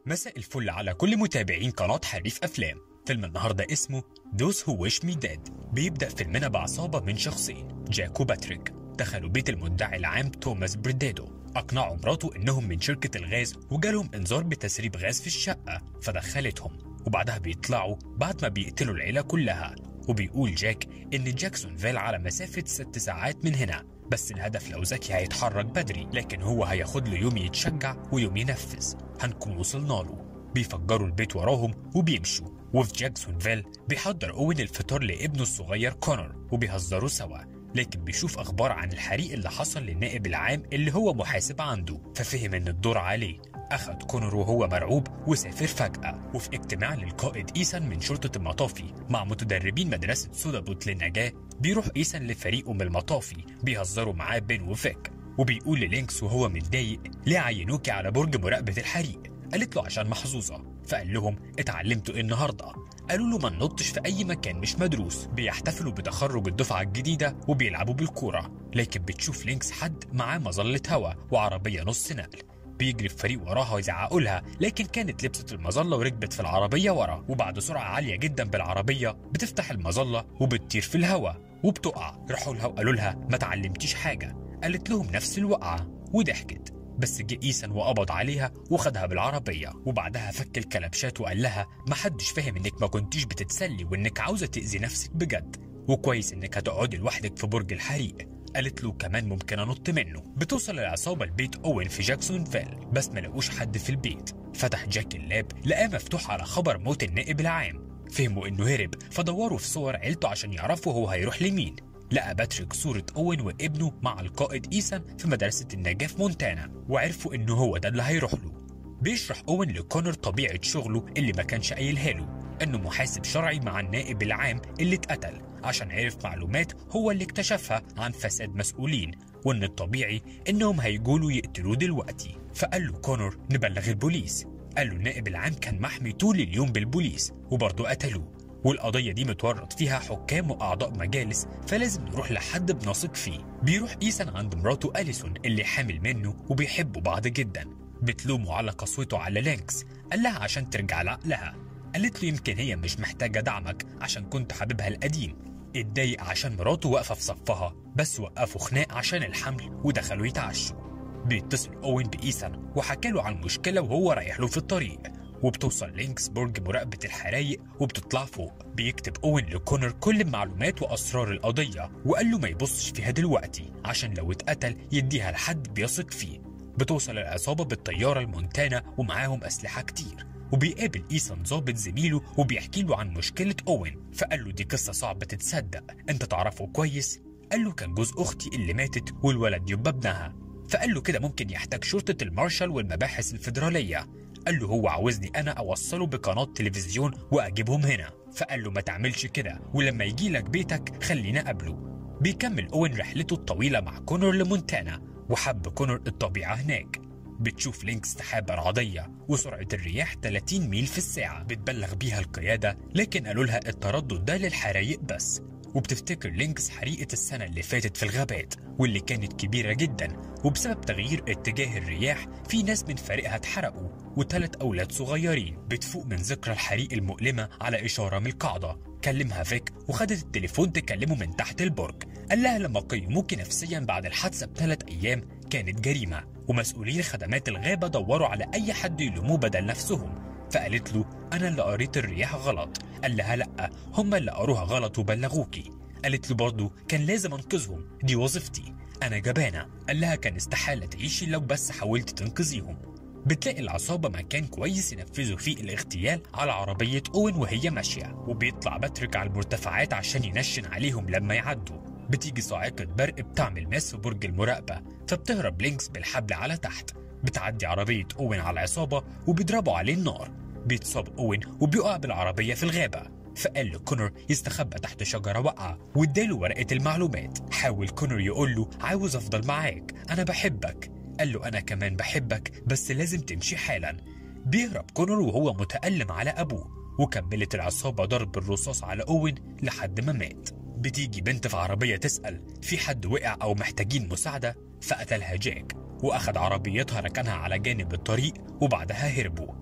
مساء الفل على كل متابعين قناة حريف أفلام فيلم النهاردة اسمه Those Who Wish Me Dead بيبدأ فيلمنا بعصابة من شخصين جاك وباتريك دخلوا بيت المدعي العام توماس بريدادو أقنعوا مراته إنهم من شركة الغاز وجالهم إنذار بتسريب غاز في الشقة فدخلتهم وبعدها بيطلعوا بعد ما بيقتلوا العيلة كلها وبيقول جاك إن جاكسونفيل على مسافة ست ساعات من هنا بس الهدف لو ذكي هيتحرك بدري لكن هو هياخد له يوم يتشجع ويوم ينفذ هنكون وصلنا له بيفجروا البيت وراهم وبيمشوا وفي جاكسونفيل بيحضر اوين الفطار لابنه الصغير كونر وبيهزروا سوا لكن بيشوف اخبار عن الحريق اللي حصل للنائب العام اللي هو محاسب عنده ففهم ان الدور عليه أخد كونر وهو مرعوب وسافر فجأة وفي اجتماع للقائد إيسان من شرطة المطافي مع متدربين مدرسة سودا بوت للنجاة بيروح إيسان لفريقه من المطافي بيهزروا معاه بين وفيك وبيقول للينكس وهو متضايق ليه عينوكي على برج مراقبة الحريق قالت له عشان محظوظة فقال لهم اتعلمتوا ايه النهارده قالوا له ما ننطش في اي مكان مش مدروس بيحتفلوا بتخرج الدفعه الجديده وبيلعبوا بالكوره لكن بتشوف لينكس حد معاه مظله هوا وعربيه نص نقل بيجري الفريق وراها ويزعقوا لها لكن كانت لبست المظله وركبت في العربيه ورا وبعد سرعه عاليه جدا بالعربيه بتفتح المظله وبتطير في الهواء وبتقع راحوا لها وقالوا لها ما تعلمتيش حاجه قالت لهم نفس الوقعه وضحكت بس جه ايسن وقبض عليها وخدها بالعربيه وبعدها فك الكلبشات وقال لها محدش فاهم انك ما كنتيش بتتسلي وانك عاوزه تاذي نفسك بجد وكويس انك هتقعدي لوحدك في برج الحريق قالت له كمان ممكن انط منه بتوصل العصابه لبيت اوين في جاكسونفيل بس ما لقوش حد في البيت فتح جاك اللاب لقاه مفتوح على خبر موت النائب العام فهموا انه هرب فدوروا في صور عيلته عشان يعرفوا هو هيروح لمين لقى باتريك صورة أوين وابنه مع القائد إيسان في مدرسة النجاة في مونتانا وعرفوا إنه هو ده اللي هيروح له بيشرح أوين لكونر طبيعة شغله اللي ما كانش قايلها له إنه محاسب شرعي مع النائب العام اللي اتقتل عشان عرف معلومات هو اللي اكتشفها عن فساد مسؤولين وإن الطبيعي إنهم هيجولوا يقتلوه دلوقتي فقال له كونر نبلغ البوليس قال له النائب العام كان محمي طول اليوم بالبوليس وبرضه قتلوه والقضية دي متورط فيها حكام وأعضاء مجالس فلازم نروح لحد بنثق فيه بيروح إيسان عند مراته أليسون اللي حامل منه وبيحبوا بعض جدا بتلومه على قسوته على لينكس قال لها عشان ترجع لعقلها قالت له يمكن هي مش محتاجة دعمك عشان كنت حبيبها القديم اتضايق عشان مراته واقفة في صفها بس وقفوا خناق عشان الحمل ودخلوا يتعشوا بيتصل أوين بإيسان وحكى له عن المشكلة وهو رايح له في الطريق وبتوصل لينكس برج مراقبة الحرايق وبتطلع فوق بيكتب أوين لكونر كل المعلومات وأسرار القضية وقال له ما يبصش فيها دلوقتي عشان لو اتقتل يديها لحد بيثق فيه بتوصل العصابة بالطيارة المونتانا ومعاهم أسلحة كتير وبيقابل إيسان ظابط زميله وبيحكي له عن مشكلة أوين فقال له دي قصة صعبة تتصدق أنت تعرفه كويس قال له كان جوز أختي اللي ماتت والولد يبقى ابنها فقال له كده ممكن يحتاج شرطة المارشال والمباحث الفيدرالية قال له هو عاوزني انا اوصله بقناه تلفزيون واجيبهم هنا فقال له ما تعملش كده ولما يجي لك بيتك خلينا قبله بيكمل اوين رحلته الطويله مع كونور لمونتانا وحب كونور الطبيعه هناك بتشوف لينكس سحابة رعدية وسرعة الرياح 30 ميل في الساعة بتبلغ بيها القيادة لكن قالوا لها التردد ده للحرايق بس وبتفتكر لينكس حريقة السنة اللي فاتت في الغابات واللي كانت كبيرة جدا وبسبب تغيير اتجاه الرياح في ناس من فريقها اتحرقوا وثلاث أولاد صغيرين بتفوق من ذكرى الحريق المؤلمة على إشارة من القاعدة كلمها فيك وخدت التليفون تكلمه من تحت البرج قال لها لما قيموكي نفسيا بعد الحادثة بثلاث أيام كانت جريمة ومسؤولين خدمات الغابة دوروا على أي حد يلوموه بدل نفسهم فقالت له أنا اللي قريت الرياح غلط قال لها لأ هم اللي قروها غلط وبلغوكي قالت له برضه كان لازم أنقذهم دي وظيفتي أنا جبانة قال لها كان استحالة تعيشي لو بس حاولت تنقذيهم بتلاقي العصابة مكان كويس ينفذوا فيه الاغتيال على عربية أوين وهي ماشية وبيطلع باتريك على المرتفعات عشان ينشن عليهم لما يعدوا بتيجي صاعقة برق بتعمل ماس في برج المراقبة فبتهرب لينكس بالحبل على تحت بتعدي عربية أوين على العصابة وبيضربوا عليه النار بيتصاب أوين وبيقع بالعربية في الغابة فقال له كونر يستخبى تحت شجرة واقعة واداله ورقة المعلومات حاول كونر يقول له عاوز أفضل معاك أنا بحبك قال له أنا كمان بحبك بس لازم تمشي حالا بيهرب كونر وهو متألم على أبوه وكملت العصابة ضرب الرصاص على أوين لحد ما مات بتيجي بنت في عربية تسأل في حد وقع أو محتاجين مساعدة فقتلها جاك وأخد عربيتها ركنها على جانب الطريق وبعدها هربوا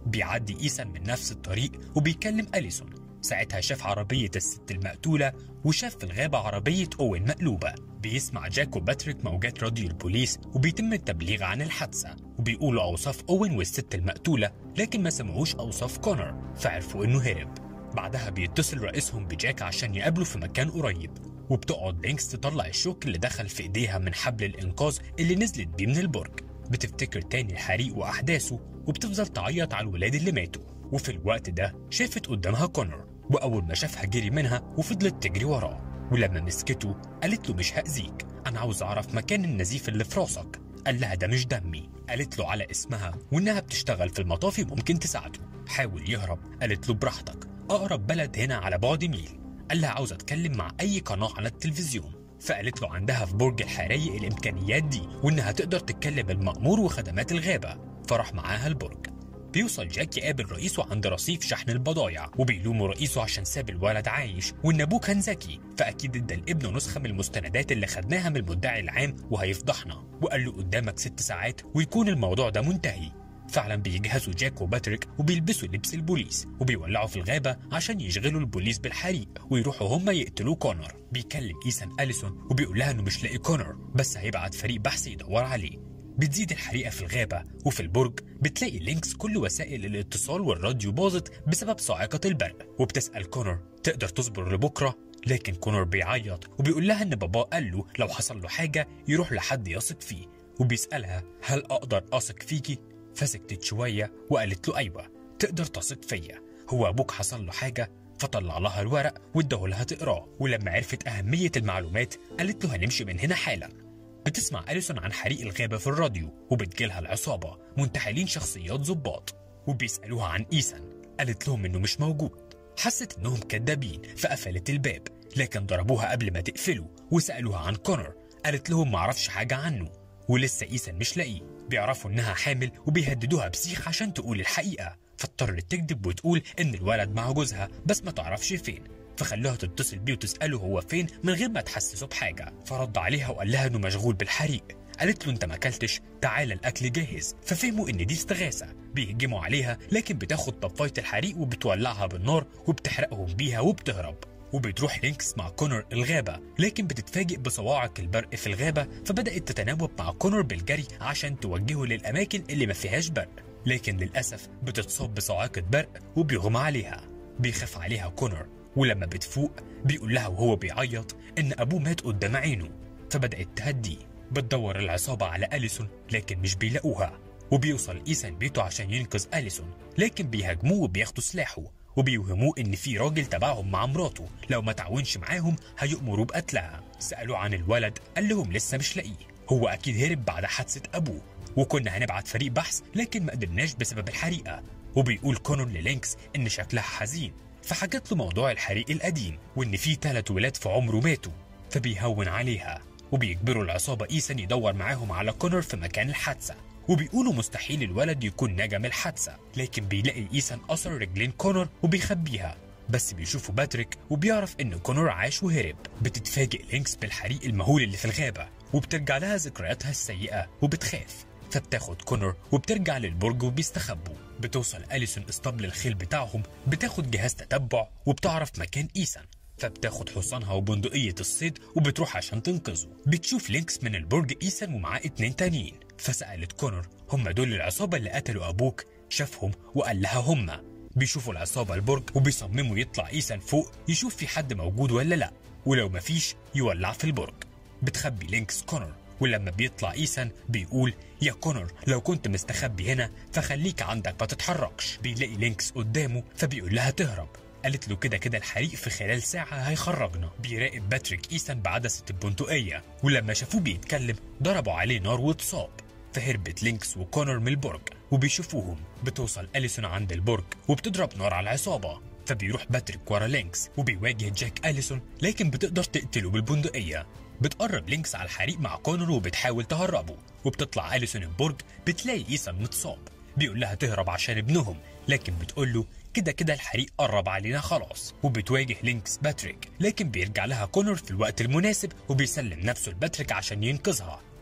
بيعدي إيسان من نفس الطريق وبيكلم أليسون ساعتها شاف عربية الست المقتولة وشاف في الغابة عربية أوين مقلوبة بيسمع جاك وباتريك موجات راديو البوليس وبيتم التبليغ عن الحادثة وبيقولوا أوصاف أوين والست المقتولة لكن ما سمعوش أوصاف كونر فعرفوا إنه هرب بعدها بيتصل رئيسهم بجاك عشان يقابله في مكان قريب وبتقعد لينكس تطلع الشوك اللي دخل في ايديها من حبل الانقاذ اللي نزلت بيه من البرج بتفتكر تاني الحريق واحداثه وبتفضل تعيط على الولاد اللي ماتوا وفي الوقت ده شافت قدامها كونر واول ما شافها جري منها وفضلت تجري وراه ولما مسكته قالت له مش هاذيك انا عاوز اعرف مكان النزيف اللي في راسك قال لها ده مش دمي قالت له على اسمها وانها بتشتغل في المطافي ممكن تساعده حاول يهرب قالت له براحتك اقرب بلد هنا على بعد ميل قال لها عاوز اتكلم مع اي قناه على التلفزيون فقالت له عندها في برج الحرايق الامكانيات دي وانها تقدر تتكلم المأمور وخدمات الغابه فراح معاها البرج بيوصل جاك يقابل رئيسه عند رصيف شحن البضايع وبيلوموا رئيسه عشان ساب الولد عايش وان ابوه كان ذكي فاكيد ادى لابنه نسخه من المستندات اللي خدناها من المدعي العام وهيفضحنا وقال له قدامك ست ساعات ويكون الموضوع ده منتهي فعلا بيجهزوا جاك وباتريك وبيلبسوا لبس البوليس وبيولعوا في الغابة عشان يشغلوا البوليس بالحريق ويروحوا هما يقتلوا كونر بيكلم إيسان أليسون وبيقول لها إنه مش لاقي كونر بس هيبعت فريق بحث يدور عليه بتزيد الحريقة في الغابة وفي البرج بتلاقي لينكس كل وسائل الاتصال والراديو باظت بسبب صاعقة البرق وبتسأل كونر تقدر تصبر لبكرة لكن كونر بيعيط وبيقول لها ان باباه قال له لو حصل له حاجة يروح لحد يثق فيه وبيسألها هل أقدر أثق فيكي فسكتت شوية وقالت له أيوة تقدر تثق فيا هو أبوك حصل له حاجة فطلع لها الورق واداه لها تقراه ولما عرفت أهمية المعلومات قالت له هنمشي من هنا حالا بتسمع أليسون عن حريق الغابة في الراديو وبتجيلها العصابة منتحلين شخصيات ظباط وبيسألوها عن إيسان قالت لهم إنه مش موجود حست إنهم كدابين فقفلت الباب لكن ضربوها قبل ما تقفله وسألوها عن كونر قالت لهم معرفش حاجة عنه ولسه إيسان مش لاقيه بيعرفوا إنها حامل وبيهددوها بسيخ عشان تقول الحقيقة فاضطرت تكذب وتقول إن الولد مع جوزها بس ما تعرفش فين فخلوها تتصل بيه وتسأله هو فين من غير ما تحسسه بحاجة فرد عليها وقال لها إنه مشغول بالحريق قالت له انت ما اكلتش تعالى الاكل جاهز ففهموا ان دي استغاثه بيهجموا عليها لكن بتاخد طفايه الحريق وبتولعها بالنار وبتحرقهم بيها وبتهرب وبتروح لينكس مع كونر الغابة لكن بتتفاجئ بصواعق البرق في الغابة فبدأت تتناوب مع كونر بالجري عشان توجهه للأماكن اللي ما فيهاش برق لكن للأسف بتتصاب بصاعقة برق وبيغمى عليها بيخاف عليها كونر ولما بتفوق بيقول لها وهو بيعيط إن أبوه مات قدام عينه فبدأت تهديه بتدور العصابة على أليسون لكن مش بيلاقوها وبيوصل إيسان بيته عشان ينقذ أليسون لكن بيهاجموه وبياخدوا سلاحه وبيوهموه ان في راجل تبعهم مع مراته لو ما تعاونش معاهم هيأمروا بقتلها سألوه عن الولد قال لهم لسه مش لاقيه هو اكيد هرب بعد حادثة ابوه وكنا هنبعت فريق بحث لكن ما قدرناش بسبب الحريقة وبيقول كونر للينكس ان شكلها حزين فحكت له موضوع الحريق القديم وان في ثلاث ولاد في عمره ماتوا فبيهون عليها وبيجبروا العصابة إيسان يدور معاهم على كونر في مكان الحادثة وبيقولوا مستحيل الولد يكون نجم الحادثة لكن بيلاقي إيسان أثر رجلين كونر وبيخبيها بس بيشوفوا باتريك وبيعرف إن كونر عاش وهرب بتتفاجئ لينكس بالحريق المهول اللي في الغابة وبترجع لها ذكرياتها السيئة وبتخاف فبتاخد كونر وبترجع للبرج وبيستخبوا بتوصل أليسون اسطبل الخيل بتاعهم بتاخد جهاز تتبع وبتعرف مكان إيسان فبتاخد حصانها وبندقية الصيد وبتروح عشان تنقذه بتشوف لينكس من البرج إيسان ومعاه اتنين تانيين فسألت كونر هم دول العصابة اللي قتلوا أبوك شافهم وقال لها هم بيشوفوا العصابة البرج وبيصمموا يطلع إيسان فوق يشوف في حد موجود ولا لأ ولو مفيش يولع في البرج بتخبي لينكس كونر ولما بيطلع إيسان بيقول يا كونر لو كنت مستخبي هنا فخليك عندك ما تتحركش بيلاقي لينكس قدامه فبيقول لها تهرب قالت له كده كده الحريق في خلال ساعة هيخرجنا بيراقب باتريك إيسان بعدسة البندقية ولما شافوه بيتكلم ضربوا عليه نار واتصاب فهربت لينكس وكونر من البرج وبيشوفوهم بتوصل أليسون عند البرج وبتضرب نار على العصابة فبيروح باتريك ورا لينكس وبيواجه جاك أليسون لكن بتقدر تقتله بالبندقية بتقرب لينكس على الحريق مع كونر وبتحاول تهربه وبتطلع أليسون البرج بتلاقي إيسان متصاب بيقول لها تهرب عشان ابنهم لكن بتقول له كده كده الحريق قرب علينا خلاص وبتواجه لينكس باتريك لكن بيرجع لها كونر في الوقت المناسب وبيسلم نفسه لباتريك عشان ينقذها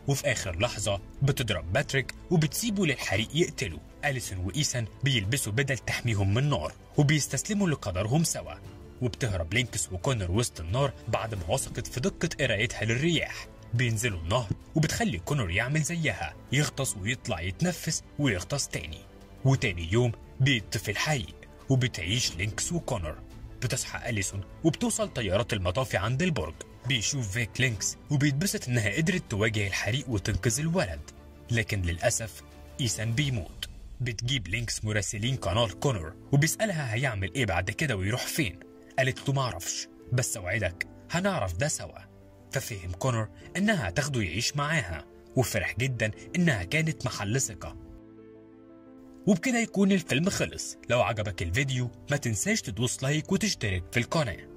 وفي آخر لحظة بتضرب باتريك وبتسيبه للحريق يقتله أليسون وإيسان بيلبسوا بدل تحميهم من النار وبيستسلموا لقدرهم سوا وبتهرب لينكس وكونر وسط النار بعد ما وثقت في دقة قرايتها للرياح بينزلوا النهر وبتخلي كونر يعمل زيها يغطس ويطلع يتنفس ويغطس تاني وتاني يوم بيطفي الحريق وبتعيش لينكس وكونر بتصحى أليسون وبتوصل طيارات المطافي عند البرج بيشوف فيك لينكس وبيتبسط إنها قدرت تواجه الحريق وتنقذ الولد لكن للأسف إيسان بيموت بتجيب لينكس مراسلين قناة كونر وبيسألها هيعمل إيه بعد كده ويروح فين قالت له معرفش بس أوعدك هنعرف ده سوا ففهم كونر إنها هتاخده يعيش معاها وفرح جدا إنها كانت محل ثقة وبكده يكون الفيلم خلص لو عجبك الفيديو ما تنساش تدوس لايك وتشترك في القناة